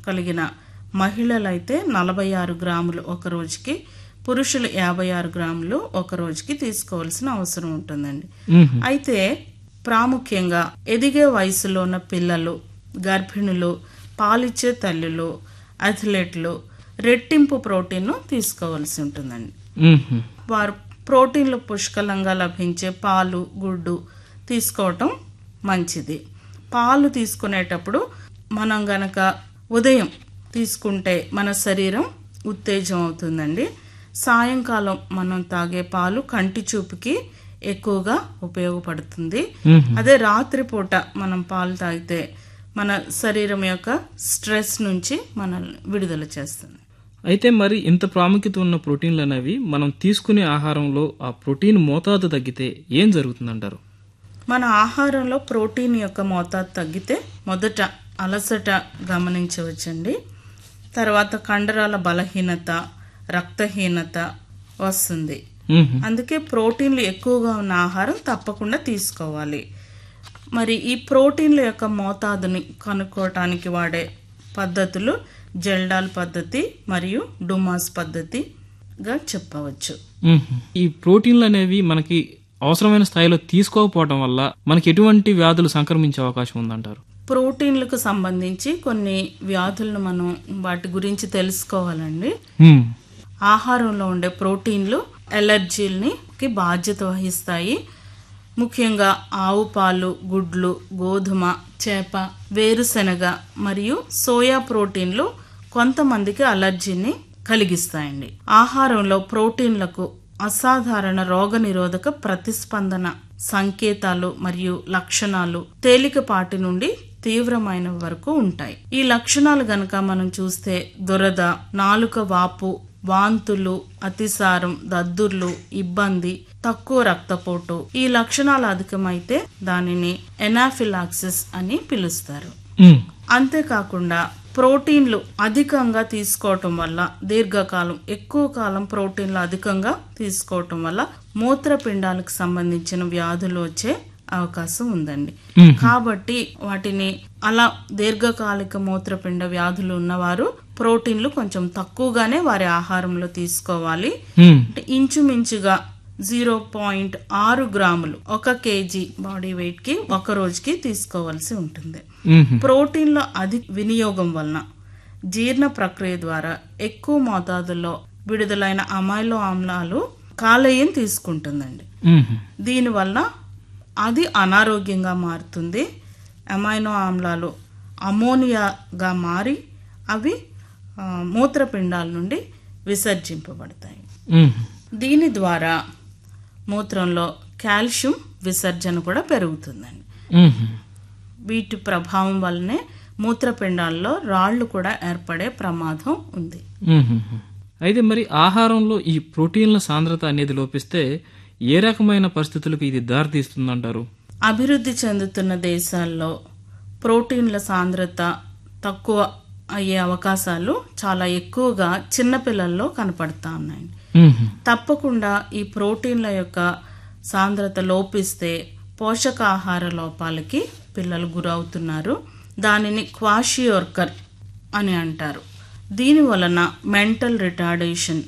కలిగిన మహిళలైతే నలభై ఆరు గ్రాములు ఒక రోజుకి పురుషులు యాభై ఆరు గ్రాములు ఒక రోజుకి తీసుకోవాల్సిన అవసరం ఉంటుందండి మ్మ్. అయితే ప్రాముఖ్యంగా ఎదిగే వయసులో ఉన్న పిల్లలు గర్భిణులు పాలిచ్చే తల్లులు అథ్లెట్లు రెట్టింపు ప్రోటీన్ను తీసుకోవాల్సి ఉంటుందండి మ్మ్. వారు ప్రోటీన్లు పుష్కలంగా లభించే పాలు గుడ్డు తీసుకోవటం మంచిది పాలు తీసుకునేటప్పుడు మనం గనక ఉదయం తీసుకుంటే మన శరీరం ఉత్తేజం అవుతుందండి సాయంకాలం మనం తాగే పాలు కంటి చూపుకి ఎక్కువగా ఉపయోగపడుతుంది మ్మ్. అదే రాత్రిపూట మనం పాలు తాగితే మన శరీరం యొక్క స్ట్రెస్ నుంచి మనల్ని విడుదల చేస్తుంది అయితే మరి ఇంత ప్రాముఖ్యత ఉన్న ప్రోటీన్లు అనేవి మనం తీసుకునే ఆహారంలో ఆ ప్రోటీన్ మోతాదు తగ్గితే ఏం జరుగుతుందంటారు మన ఆహారంలో ప్రోటీన్ యొక్క మోతాదు తగ్గితే మొదట అలసట గమనించవచ్చండి తర్వాత కండరాల బలహీనత రక్తహీనత వస్తుంది మ్మ్. అందుకే ప్రోటీన్లు ఎక్కువగా ఉన్న ఆహారం తప్పకుండా తీసుకోవాలి మరి ఈ ప్రోటీన్ల యొక్క మోతాదుని కనుక్కోవటానికి వాడే పద్ధతులు జెల్డాల్ పద్ధతి మరియు డుమాస్ పద్ధతిగా చెప్పవచ్చు మ్మ్. ఈ ప్రోటీన్లు అనేవి మనకి అవసరమైన స్థాయిలో తీసుకోకపోవడం వల్ల మనకి ఎటువంటి వ్యాధులు సంక్రమించే అవకాశం ఉందంటారు ప్రోటీన్లకు సంబంధించి కొన్ని వ్యాధులను మనం వాటి గురించి తెలుసుకోవాలండి మ్మ్. ఆహారంలో ఉండే ప్రోటీన్లు ఎలర్జీలని కి బాధ్యత వహిస్తాయి ముఖ్యంగా ఆవు పాలు గుడ్లు గోధుమ చేప వేరుశెనగ మరియు సోయా ప్రోటీన్లు కొంతమందికి అలర్జీని కలిగిస్తాయండి ఆహారంలో ప్రోటీన్లకు అసాధారణ రోగనిరోధక ప్రతిస్పందన సంకేతాలు మరియు లక్షణాలు తేలికపాటి నుండి తీవ్రమైన వరకు ఉంటాయి ఈ లక్షణాలు గనక మనం చూస్తే దురద నాలుక వాపు వాంతులు అతిసారం దద్దుర్లు ఇబ్బంది తక్కువ రక్తపోటు ఈ లక్షణాలు అధికమైతే దానిని ఎనాఫిలాక్సిస్ అని పిలుస్తారు మ్మ్. అంతేకాకుండా ప్రోటీన్లు అధికంగా తీసుకోవటం వల్ల దీర్ఘకాలం ఎక్కువ కాలం ప్రోటీన్లు అధికంగా తీసుకోవటం వల్ల మూత్రపిండాలకు సంబంధించిన వ్యాధులు వచ్చే అవకాశం ఉందండి మ్మ్. కాబట్టి వాటిని అలా దీర్ఘకాలిక మూత్రపిండ వ్యాధులు ఉన్నవారు ప్రోటీన్లు కొంచెం తక్కువగానే వారి ఆహారంలో తీసుకోవాలి మ్మ్. అంటే ఇంచుమించుగా జీరో పాయింట్ ఆరు గ్రాములు ఒక కేజీ బాడీ వెయిట్ కి ఒక రోజుకి తీసుకోవాల్సి ఉంటుంది మ్మ్. ప్రోటీన్ల అధిక వినియోగం వలన జీర్ణ ప్రక్రియ ద్వారా ఎక్కువ మోతాదులో విడుదలైన అమైలో ఆమ్లాలు కాలేయం తీసుకుంటుందండి మ్మ్. దీనివల్ల అది అనారోగ్యంగా మారుతుంది అమైనో ఆమ్లాలు అమోనియాగా మారి అవి ఆ, మూత్రపిండాల నుండి విసర్జింపబడతాయి మ్మ్. దీని ద్వారా మూత్రంలో కాల్షియం విసర్జన కూడా పెరుగుతుందండి మ్మ్. వీటి ప్రభావం వల్లనే మూత్రపిండాల్లో రాళ్లు కూడా ఏర్పడే ప్రమాదం ఉంది మ్మ్. అయితే మరి ఆహారంలో ఈ ప్రోటీన్ల సాంద్రత అనేది లోపిస్తే ఏ రకమైన పరిస్థితులకు ఇది దారితీస్తుందంటారు అభివృద్ధి చెందుతున్న దేశాల్లో ప్రోటీన్ల సాంద్రత తక్కువ అయ్యే అవకాశాలు చాలా ఎక్కువగా చిన్నపిల్లల్లో కనపడతా ఉన్నాయి మ్మ్. తప్పకుండా ఈ ప్రోటీన్ల యొక్క సాంద్రత లోపిస్తే పోషకాహార లోపాలకి పిల్లలు గురవుతున్నారు దానిని క్వాషియోర్కర్ అని అంటారు దీని వలన మెంటల్ రిటార్డేషన్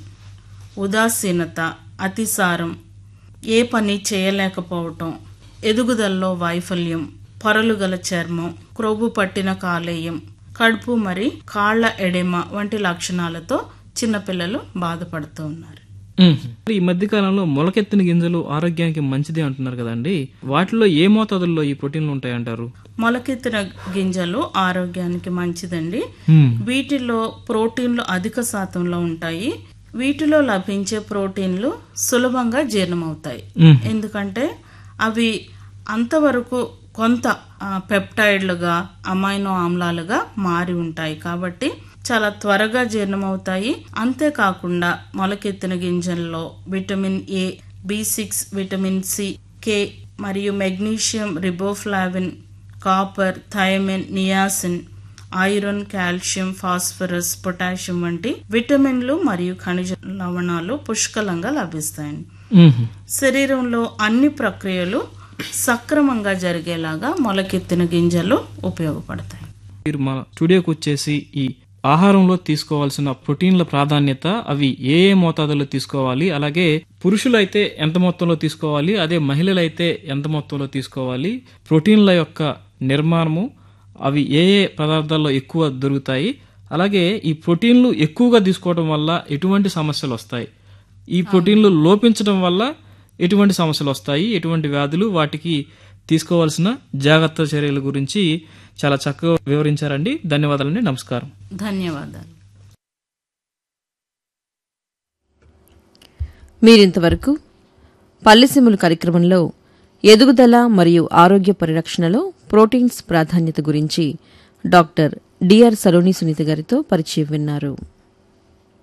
ఉదాసీనత అతిసారం ఏ పని చేయలేకపోవటం ఎదుగుదలలో వైఫల్యం పొరలు గల చర్మం క్రొవ్వు పట్టిన కాలేయం కడుపు మరి కాళ్ల ఎడెమ వంటి లక్షణాలతో చిన్నపిల్లలు బాధపడుతూ ఉన్నారు మ్మ్. మరి ఈ మధ్య కాలంలో మొలకెత్తిన గింజలు ఆరోగ్యానికి మంచిది అంటున్నారు కదండి వాటిలో ఏ మోతాదుల్లో ఈ ప్రోటీన్లు ఉంటాయంటారు మొలకెత్తిన గింజలు ఆరోగ్యానికి మంచిదండి మ్మ్. వీటిలో ప్రోటీన్లు అధిక శాతంలో ఉంటాయి వీటిలో లభించే ప్రోటీన్లు సులభంగా జీర్ణమవుతాయి మ్మ్. ఎందుకంటే అవి అంతవరకు కొంత ఆ, పెప్టైడ్లుగా అమైనో ఆమ్లాలుగా మారి ఉంటాయి కాబట్టి చాలా త్వరగా జీర్ణమవుతాయి అంతేకాకుండా మొలకెత్తిన గింజల్లో vitamin A B six vitamin C K మరియు magnesium riboflavin copper thiamine niacin iron calcium phosphorus potassium వంటి విటమిన్లు మరియు ఖనిజ లవణాలు పుష్కలంగా లభిస్తాయి మ్మ్. శరీరంలో అన్ని ప్రక్రియలు సక్రమంగా జరిగేలాగా మొలకెత్తిన గింజలు ఉపయోగపడతాయి మీరు మా స్టూడియోకి వచ్చేసి ఈ ఆహారంలో తీసుకోవాల్సిన ప్రోటీన్ల ప్రాధాన్యత అవి ఏ ఏ మోతాదులో తీసుకోవాలి అలాగే పురుషులైతే ఎంత మొత్తంలో తీసుకోవాలి అదే మహిళలైతే ఎంత మొత్తంలో తీసుకోవాలి ప్రోటీన్ల యొక్క నిర్మాణము అవి ఏ ఏ పదార్థాల్లో ఎక్కువ దొరుకుతాయి అలాగే ఈ ప్రోటీన్లు ఎక్కువగా తీసుకోవడం వల్ల ఎటువంటి సమస్యలు వస్తాయి ఈ ప్రోటీన్లు లోపించడం వల్ల ఎటువంటి సమస్యలు వస్తాయి ఎటువంటి వ్యాధులు వాటికి తీసుకోవాల్సిన జాగ్రత్త చర్యల గురించి చాలా చక్కగా వివరించారండి ధన్యవాదాలండి నమస్కారం ధన్యవాదాలు మీరింతవరకు పల్లెసీములు కార్యక్రమంలో ఎదుగుదల మరియు ఆరోగ్య పరిరక్షణలో ప్రోటీన్స్ ప్రాధాన్యత గురించి డాక్టర్ డిఆర్ సలోని సునీత గారితో పరిచయం విన్నారు